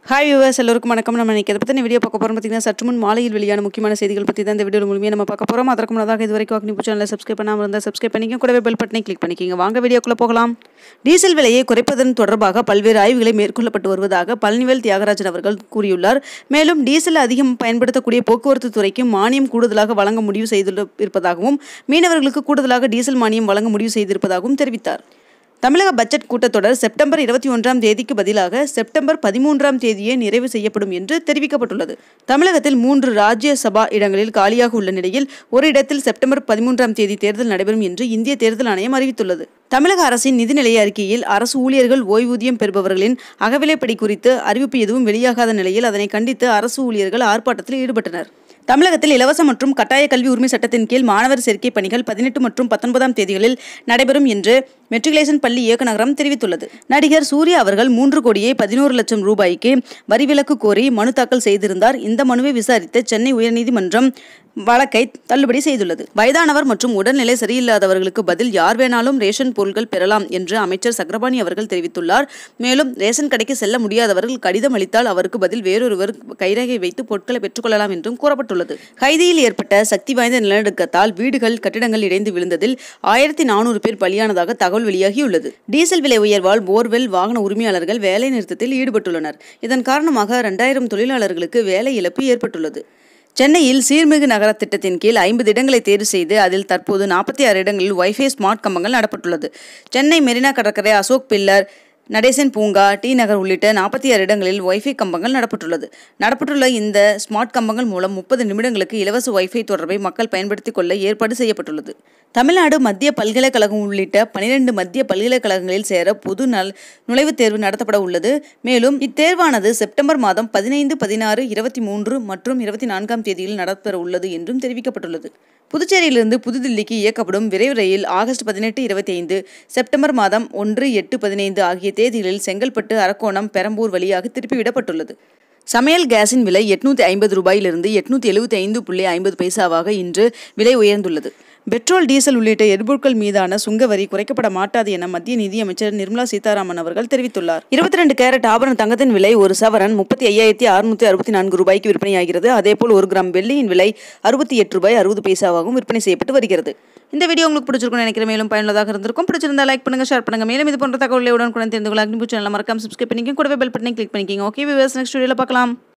hi viewers எல்லோருக்கும் வணக்கம் நம்ம இன்னைக்கு எதை பற்றி வீடியோ பார்க்க போகிறோம் பார்த்தீங்கன்னா சற்று முன் மாலையில் வெளியான முக்கியமான செய்திகள் பற்றி தான் இந்த வீடியோ மூலியமாக நம்ம பார்க்க போகிறோம் அதற்கு முன்னதாக இது வரைக்கும் அக்னி சேனலை சப்ஸ்கிரைப் பண்ணாமல் இருந்தால் சப்ஸ்கிரைப் பண்ணிக்க கூடவே பெல் பட்டனை கிளிக் பண்ணிக்கிங்க வாங்க வீடியோக்குள்ளே போகலாம் டீசல் விலையை குறைப்பதன் தொடர்பாக பல்வேறு ஆய்வுகளை மேற்கொள்ளப்பட்டு வருவதாக பழனிவேல் தியாகராஜன் அவர்கள் கூறியுள்ளார் மேலும் டீசல் அதிகம் பயன்படுத்தக்கூடிய போக்குவரத்து துறைக்கு மானியம் கூடுதலாக வழங்க முடிவு செய்துள்ள இருப்பதாகவும் மீனவர்களுக்கு கூடுதலாக டீசல் மானியம் வழங்க முடிவு செய்திருப்பதாகவும் தெரிவித்தார் தமிழக பட்ஜெட் கூட்டத்தொடர் செப்டம்பர் இருபத்தி ஒன்றாம் தேதிக்கு பதிலாக செப்டம்பர் பதிமூன்றாம் தேதியே நிறைவு செய்யப்படும் என்று தெரிவிக்கப்பட்டுள்ளது தமிழகத்தில் மூன்று ராஜ்யசபா இடங்களில் காலியாக உள்ள நிலையில் ஒரு இடத்தில் செப்டம்பர் பதிமூன்றாம் தேதி தேர்தல் நடைபெறும் என்று இந்திய தேர்தல் ஆணையம் அறிவித்துள்ளது தமிழக அரசின் நிதிநிலை அறிக்கையில் அரசு ஊழியர்கள் ஓய்வூதியம் பெறுபவர்களின் அகவிலைப்படி குறித்து அறிவிப்பு எதுவும் வெளியாகாத நிலையில் அதனை கண்டித்து அரசு ஊழியர்கள் ஆர்ப்பாட்டத்தில் ஈடுபட்டனர் தமிழகத்தில் இலவச மற்றும் கட்டாய கல்வி உரிமை சட்டத்தின் கீழ் மாணவர் சேர்க்கை பணிகள் பதினெட்டு மற்றும் பத்தொன்பதாம் தேதிகளில் நடைபெறும் என்று மெட்ரிகுலேஷன் பள்ளி இயக்குநரகம் தெரிவித்துள்ளது நடிகர் சூர்யா அவர்கள் மூன்று கோடியே பதினோரு லட்சம் ரூபாய்க்கு வரி விலக்கு கோரி மனு தாக்கல் செய்திருந்தார் இந்த மனுவை விசாரித்த சென்னை உயர்நீதிமன்றம் வழக்கை தள்ளுபடி செய்துள்ளது வயதானவர் மற்றும் உடல்நிலை சரியில்லாதவர்களுக்கு பதில் யார் வேணாலும் ரேஷன் பொருட்கள் பெறலாம் என்று அமைச்சர் சக்கரபாணி அவர்கள் தெரிவித்துள்ளார் மேலும் ரேஷன் கடைக்கு செல்ல முடியாதவர்கள் கடிதம் அளித்தால் அவருக்கு பதில் வேறொருவர் கைரேகை வைத்து பொருட்களை பெற்றுக்கொள்ளலாம் என்றும் கூறப்பட்டுள்ளது கைதியில் ஏற்பட்ட சக்தி வாய்ந்த நிலநடுக்கத்தால் வீடுகள் கட்டிடங்கள் இடைந்து விழுந்ததில் ஆயிரத்தி நானூறு பேர் பலியானதாக தகவல் வெளியாகியுள்ளது டீசல் விலை உயர்வால் போர்வெல் வாகன உரிமையாளர்கள் வேலை நிறுத்தத்தில் ஈடுபட்டுள்ளனர் இதன் காரணமாக இரண்டாயிரம் தொழிலாளர்களுக்கு வேலை இழப்பு ஏற்பட்டுள்ளது சென்னையில் சீர்மிகு நகர திட்டத்தின் கீழ் ஐம்பது இடங்களை தேர்வு செய்து அதில் தற்போது நாற்பத்தி ஆறு இடங்களில் வைஃபை ஸ்மார்ட் கம்பங்கள் நடப்பட்டுள்ளது சென்னை மெரினா கடற்கரை அசோக் பில்லர் நடேசன் பூங்கா டி நகர் உள்ளிட்ட நாற்பத்தி ஆறு இடங்களில் வைஃபை கம்பங்கள் நடப்பட்டுள்ளது நடப்பட்டுள்ள இந்த ஸ்மார்ட் கம்பங்கள் மூலம் முப்பது நிமிடங்களுக்கு இலவச வைஃபை தொடர்பை மக்கள் பயன்படுத்திக் கொள்ள ஏற்பாடு செய்யப்பட்டுள்ளது தமிழ்நாடு மத்திய பல்கலைக்கழகம் உள்ளிட்ட பனிரெண்டு மத்திய பல்கலைக்கழகங்களில் சேர பொது நல் நுழைவுத் தேர்வு நடத்தப்பட உள்ளது மேலும் இத்தேர்வானது செப்டம்பர் மாதம் பதினைந்து பதினாறு இருபத்தி மூன்று மற்றும் இருபத்தி நான்காம் தேதியில் நடைபெற உள்ளது என்றும் தெரிவிக்கப்பட்டுள்ளது புதுச்சேரியிலிருந்து புதுதில்லிக்கு இயக்கப்படும் விரைவு ரயில் ஆகஸ்ட் பதினெட்டு இருபத்தி ஐந்து செப்டம்பர் மாதம் ஒன்று எட்டு பதினைந்து ஆகிய தேதிகளில் செங்கல்பட்டு அரக்கோணம் பெரம்பூர் வழியாக திருப்பிவிடப்பட்டுள்ளது சமையல் கேஸின் விலை எட்நூத்தி ஐம்பது ரூபாயிலிருந்து எட்நூத்தி எழுபத்தி ஐந்து புள்ளி ஐம்பது பைசாவாக இன்று விலை உயர்ந்துள்ளது பெட்ரோல் டீசல் உள்ளிட்ட எரிபொருட்கள் மீதான சுங்க வரி குறைக்கப்பட மாட்டாது என மத்திய நிதியமைச்சர் நிர்மலா சீதாராமன் அவர்கள் தெரிவித்துள்ளார் இருபத்தி ரெண்டு கேரட் ஆபரண தங்கத்தின் விலை ஒரு சவரன் முப்பத்தி ஐயாயிரத்தி அறுநூத்தி அறுபத்தி நான்கு ரூபாய்க்கு விற்பனையாகிறது அதேபோல் ஒரு கிராம் வெள்ளியின் விலை அறுபத்தி எட்டு ரூபாய் அறுபது பைசாவாகவும் விற்பனை செய்யப்பட்டு வருகிறது இந்த வீடியோ உங்களுக்கு பிடிச்சிருக்கும் நினைக்கிற மேலும் பயனுள்ளதாக இருந்திருக்கும் பிடிச்சிருந்தா லைக் பண்ணுங்க ஷேர் பண்ணுங்க மேலும் இது போன்ற தகவலை உடனுக்குடன் தெரிந்து கொள்ள அக்னிபூ சேனல் மறக்காம சப்ஸ்கிரைப் பண்ணிக்கோங்க கூடவே பெல் பட்டனை கிளிக் பண்ணிக்கோங்க ஓகே விவர்ஸ் நெக்ஸ்ட் வீடியோவில் பார்க்கலாம்